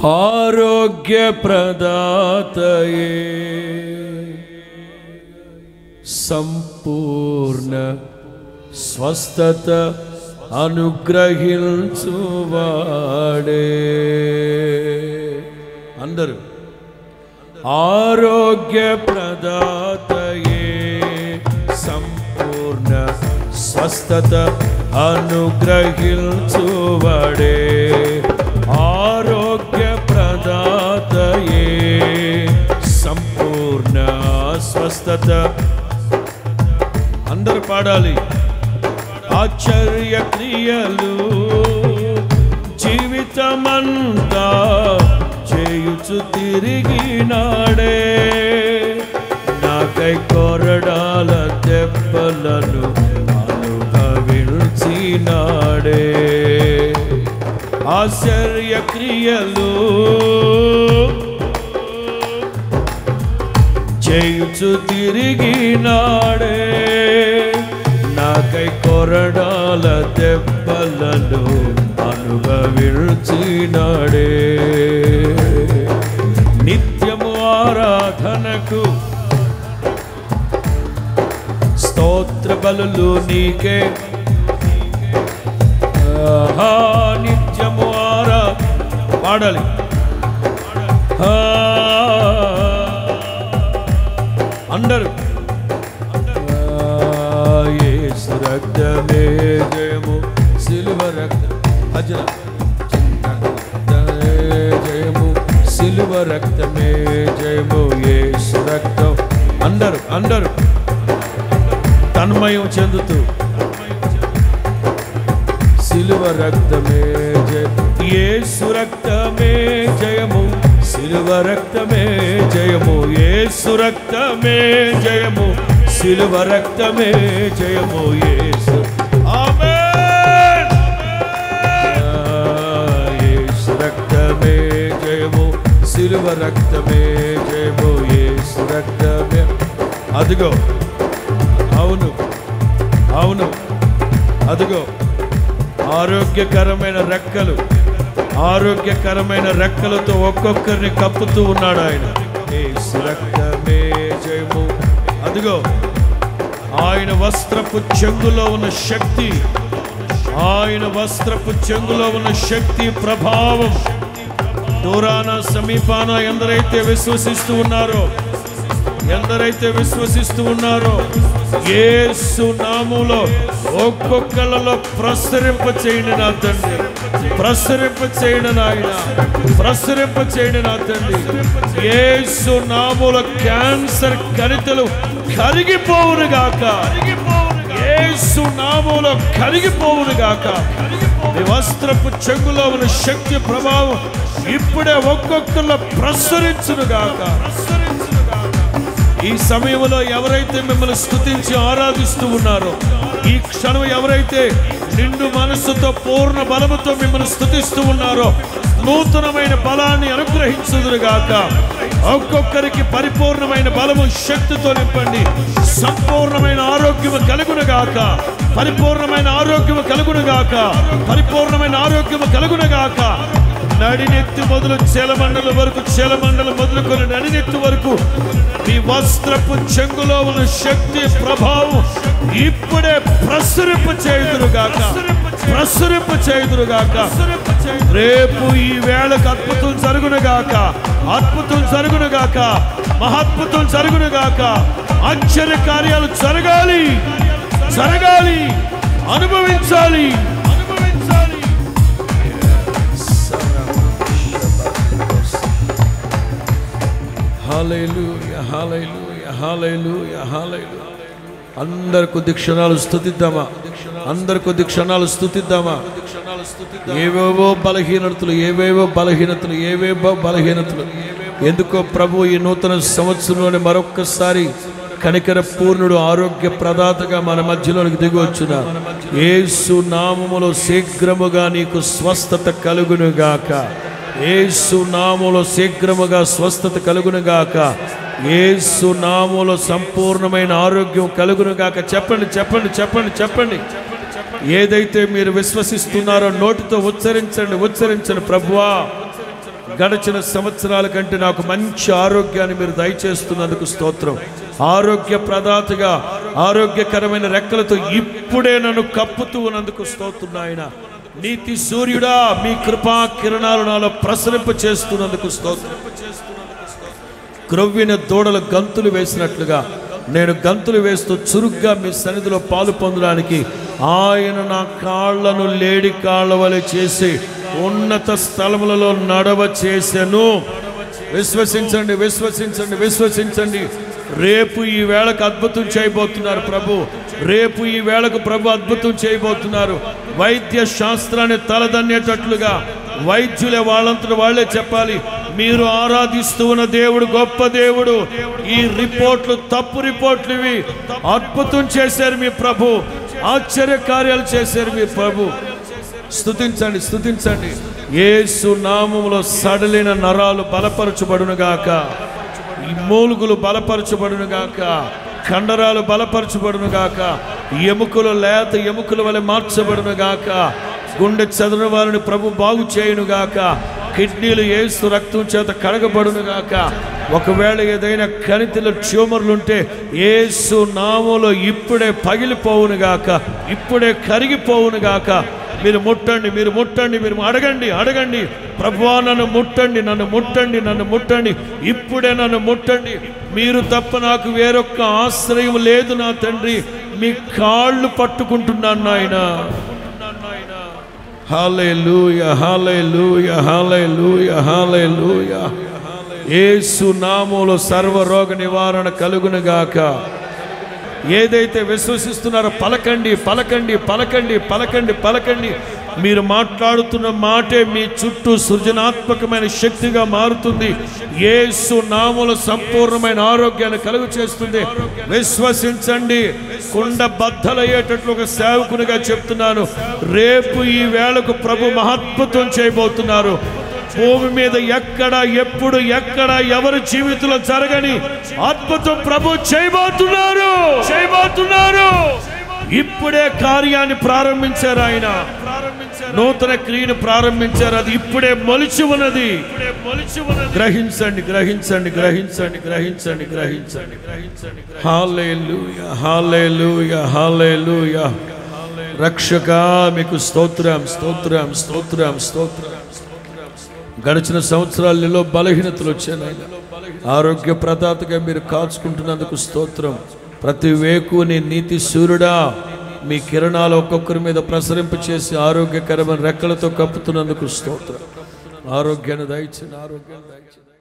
ఆరోగ్య ప్రదాతయే సంపూర్ణ స్వస్థత అనుగ్రహించువాడే అందరూ ఆరోగ్య ప్రదాతయే సంపూర్ణ స్వస్థత అనుగ్రహించువడే ఆరోగ్య ప్రదాతయే సంపూర్ణ స్వస్థత అందరు పాడాలి ఆశ్చర్య క్రియలు జీవితమంతా చేయుచు తిరిగినాడే నాకై కొరడాల దెబ్బలను అనుభవించినాడే ఆశ్చర్య క్రియలు చేయుచు తిరిగినాడే నాకై కొరడాల దెబ్బలను అనుభవించినాడే నిత్యము ఆరాధనకు స్తోత్ర బలులు నీకే ఆహా, నిత్యము ఆరా పాడాలి ఆ, అందరూ యేసు రక్తమే జయము సిలువ రక్త భజన రక్తమే జయము సిలువ రక్తమే జయము యేసు రక్తం అందరు అందరు తన్మయం చెందుతూ సిలువ రక్తమే జయ యేసు రక్తమే జయము సిలువ రక్తమే జయము యేసు రక్తమే జయము సిలువ రక్తమే జయము యేసు ఆమేన్ యేసు రక్తమే జయము సిలువ రక్తమే జయము యేసు రక్తమే అదిగో అవును అవును అదిగో ఆరోగ్యకరమైన రెక్కలు ఆరోగ్యకరమైన రెక్కలతో ఒక్కొక్కరిని కప్పుతూ ఉన్నాడు ఆయన యేసు రక్తమే జయము అదిగో ఆయన వస్త్రపు చెంగులో ఉన్న శక్తి ఆయన వస్త్రపు చెంగులో ఉన్న శక్తి ప్రభావం దూరాన సమీపాన ఎందరైతే విశ్వసిస్తూ ఉన్నారో ఎందరైతే విశ్వసిస్తూ ఉన్నారో యేసు నాములో ఒక్కొక్కళ్ళలో ప్రసరింప చేయండి నా తండ్రి ప్రసరింప చేయండి నాయన ప్రసరింప చేయండి నా తండ్రి యేసు నాముల క్యాన్సర్ కణితలు కరిగిపోవును గాక యేసు నాములో కరిగిపోవును గాక నీ వస్త్రపు చెంగులో ఉన్న శక్తి ప్రభావం ఇప్పుడే ఒక్కొక్కరిలో ప్రసరించును గాక ఈ సమయంలో ఎవరైతే మిమ్మల్ని స్తుతించి ఆరాధిస్తూ ఉన్నారో ఈ క్షణం ఎవరైతే నిండు మనస్సుతో పూర్ణ బలముతో మిమ్మల్ని స్తుతిస్తూ ఉన్నారో నూతనమైన బలాన్ని అనుగ్రహించుదురుగాక ఒక్కొక్కరికి పరిపూర్ణమైన బలము శక్తితో నింపండి సంపూర్ణమైన ఆరోగ్యము కలుగునుగాక పరిపూర్ణమైన ఆరోగ్యము కలుగునుగాక పరిపూర్ణమైన ఆరోగ్యము కలుగునుగాక నడినెత్తి మొదలు చీలమండల వరకు చీలమండలం మొదలుకొని నడినెత్తి వరకు మీ వస్త్రపు చెంగులో ఉన్న శక్తి ప్రభావం ఇప్పుడే ప్రసరింప చేయుదురుగాక ప్రసరింప చేయుదురుగాక రేపు ఈ వేళకు అద్భుతం జరుగునుగాక అద్భుతం జరుగునుగాక మహద్భుతం జరుగునుగాక ఆశ్చర్య కార్యాలు జరగాలి జరగాలి అనుభవించాలి అనుభవించాలి హల్లెలూయా హల్లెలూయా హల్లెలూయా హల్లెలూయా అందరు కొద్ది క్షణాలు స్తుతిద్దామా అందరు కొద్ది క్షణాలు స్తుతిద్దామా ఏవేవో బలహీనతలు ఏవేవో బలహీనతలు ఏవేవో బలహీనతలు ఎందుకో ప్రభు ఈ నూతన సంవత్సరంలోనే మరొక్కసారి కనికర పూర్ణుడు ఆరోగ్య ప్రదాతగా మన మధ్యలోనికి దిగొచ్చున ఏసు నామములో శీఘ్రముగా నీకు స్వస్థత కలుగునుగాక ఏసు నామములో శీఘ్రముగా స్వస్థత కలుగునుగాక ఏసు నామములో సంపూర్ణమైన ఆరోగ్యం కలుగునుగాక చెప్పండి చెప్పండి చెప్పండి చెప్పండి ఏదైతే మీరు విశ్వసిస్తున్నారో నోటితో ఉచ్చరించండి ఉచ్చరించండి ప్రభువా గడిచిన సంవత్సరాల కంటే నాకు మంచి ఆరోగ్యాన్ని మీరు దయచేస్తున్నందుకు స్తోత్రం ఆరోగ్య ప్రదాతగా ఆరోగ్యకరమైన రెక్కలతో ఇప్పుడే నన్ను కప్పుతూ ఉన్నందుకు స్తోత్రం ఆయన నీతి సూర్యుడా మీ కృపా కిరణాలు నాలో ప్రసరింప చేస్తున్నందుకు స్తోత్రం క్రొవ్విన దూడలు గంతులు వేసినట్లుగా నేను గంతులు వేస్తూ చురుగ్గా మీ సన్నిధిలో పాలు పొందడానికి ఆయన నా కాళ్లను లేడి కాళ్ళ వలె చేసి ఉన్నత స్థలములలో నడవ చేసెను విశ్వసించండి విశ్వసించండి విశ్వసించండి రేపు ఈ వేళకు అద్భుతం చేయబోతున్నారు ప్రభు రేపు ఈ వేళకు ప్రభు అద్భుతం చేయబోతున్నారు వైద్య శాస్త్రాన్ని తలదన్నేటట్లుగా వైద్యులే వాళ్ళంతట వాళ్ళే చెప్పాలి మీరు ఆరాధిస్తూ ఉన్న దేవుడు గొప్ప దేవుడు ఈ రిపోర్ట్లు తప్పు రిపోర్ట్లు ఇవి అద్భుతం చేశారు మీ ప్రభు ఆశ్చర్య కార్యాలు చేశారు మీ ప్రభు స్తుతించండి స్తుతించండి యేసు నామములో సడలిన నరాలు బలపరచబడునుగాక ఈ మూలుగులు బలపరచబడునుగాక కండరాలు బలపరచబడునుగాక ఎముకలు లేత ఎముకల వలె మార్చబడునుగాక గుండె చదును వారిని ప్రభు బాగు చేయునుగాక కిడ్నీలు ఏసు రక్తం చేత కడగబడునుగాక ఒకవేళ ఏదైనా కణితిలో ట్యూమర్లుంటే ఏసు నామములో ఇప్పుడే పగిలిపోవునుగాక ఇప్పుడే కరిగిపోవునుగాక మీరు ముట్టండి మీరు ముట్టండి మీరు అడగండి అడగండి ప్రభువా నన్ను ముట్టండి నన్ను ముట్టండి నన్ను ముట్టండి ఇప్పుడే నన్ను ముట్టండి మీరు తప్ప నాకు వేరొక్క ఆశ్రయం లేదు నా తండ్రి మీ కాళ్ళు పట్టుకుంటున్నాను నాయన హాలేలూయ హాలేలూయ హాలేలూయ హాలేలూయ యేసు నామములో సర్వరోగ నివారణ కలుగునుగాక ఏదైతే విశ్వసిస్తున్నారో పలకండి పలకండి పలకండి పలకండి పలకండి మీరు మాట్లాడుతున్న మాటే మీ చుట్టూ సృజనాత్మకమైన శక్తిగా మారుతుంది యేసు నాముల సంపూర్ణమైన ఆరోగ్యాన్ని కలుగు చేస్తుంది విశ్వసించండి కుండ బద్దలయ్యేటట్లు ఒక సేవకునిగా చెప్తున్నాను రేపు ఈ వేళకు ప్రభు మహద్భుతం చేయబోతున్నారు భూమి మీద ఎక్కడ ఎప్పుడు ఎక్కడ ఎవరి జీవితంలో జరగని అద్భుతం ప్రభు చేయబోతున్నారు చేయబోతున్నారు ఇప్పుడే కార్యాన్ని ప్రారంభించారు ఆయన నూతన క్రియను ప్రారంభించారు అది ఇప్పుడే మొలిచి ఉన్నది గ్రహించండి గ్రహించండి గ్రహించండి గ్రహించండి గ్రహించండి గ్రహించండి హాలేలుయ హాలేలుయ హాలేలుయ రక్షక మీకు స్తోత్రం స్తోత్రం స్తోత్రం స్తోత్రం గడిచిన సంవత్సరాలలో బలహీనతలు వచ్చాయి నాయన ఆరోగ్య ప్రదాతగా మీరు కాచుకుంటున్నందుకు స్తోత్రం ప్రతి వేకు నీ నీతి సూర్యుడా మీ కిరణాలు ఒక్కొక్కరి మీద ప్రసరింప చేసి ఆరోగ్యకరమైన రెక్కలతో కప్పుతున్నందుకు స్తోత్రం ఆరోగ్యాన్ని దయచిన ఆరోగ్యాన్ని దయచిన